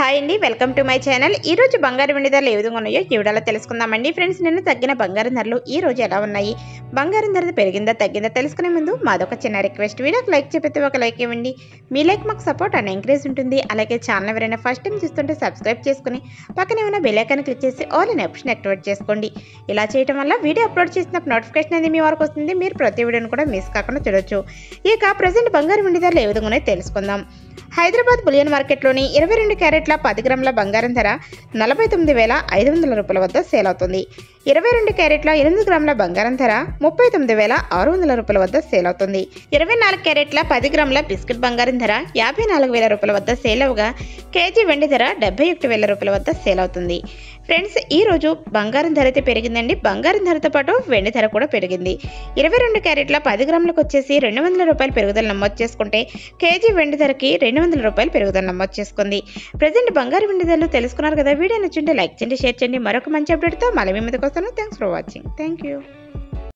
hi అండి welcome to my channel ఈ రోజు బంగారు వెండి ధరలు ఏ విధంగా ఉన్నాయో ఈ వీడియోలో తెలుసుకుందామండి ఫ్రెండ్స్ నిన్న తగ్గిన బంగారం ధరలు ఈ రోజు ఎలా ఉన్నాయి బంగారం ధర పెరిగిందా తగ్గిందా తెలుసుకునే ముందు మాదొక చిన్న రిక్వెస్ట్ వీడియోకి లైక్ చెప్పితే ఒక లైక్ ఇవ్వండి మీ లైక్ మాకు సపోర్ట్ అండ్ ఎంకరేజ్ ఉంటుంది అలాగే ఛానల్ ఎవరైనా ఫస్ట్ టైం చూస్తుంటే సబ్స్క్రైబ్ చేసుకుని పక్కనే ఉన్న బెల్ ఐకాన్ క్లిక్ చేసి ఆల్ అనే ఆప్షన్ యాక్టివేట్ చేసుకోండి ఇలా చేయడం వల్ల వీడియో అప్లోడ్ చేసిన నోటిఫికేషన్ అనేది మీ వరకు వస్తుంది మీరు ప్రతి వీడియోని కూడా మిస్ కాకుండా చూడొచ్చు ఇక ప్రజెంట్ బంగారం వెండి ధరలు ఏ విధంగా ఉన్నాయో తెలుసుకుందాం హైదరాబాద్ బులియన్ మార్కెట్లోని ఇరవై రెండు క్యారెట్ల పది గ్రాముల బంగారం ధర నలభై తొమ్మిది వేల ఐదు వందల రూపాయల వద్ద సేల్ అవుతుంది ఇరవై రెండు క్యారెట్ల ఎనిమిది గ్రాముల బంగారం ధర ముప్పై తొమ్మిది వేల ఆరు వందల రూపాయల వద్ద సేల్ అవుతుంది ఇరవై నాలుగు క్యారెట్ల పది గ్రాముల బిస్కెట్ బంగారం ధర యాభై నాలుగు వేల రూపాయల వద్ద సేల్ అవగా కేజీ వెండి ధర డెబ్బై ఒకటి వేల రూపాయల వద్ద సేల్ అవుతుంది ఫ్రెండ్స్ ఈ రోజు బంగారం ధర అయితే పెరిగిందండి బంగారం ధరతో పాటు వెండి ధర కూడా పెరిగింది ఇరవై రెండు క్యారెట్ల పది గ్రాములకు వచ్చేసి రెండు వందల రూపాయలు పెరుగుదల నమోదు చేసుకుంటే కేజీ వెండి ధరకి రెండు వందల రూపాయలు పెరుగుదల నమోదు చేసుకుంది ప్రజెంట్ బంగారు వెండి ధరలు తెలుసుకున్నారు కదా వీడియో నచ్చింటే లైక్ చేయండి షేర్ చేయండి మరొక మంచి అప్డేట్తో మళ్ళీ మీ ముందుకు వస్తాను thanks for watching thank you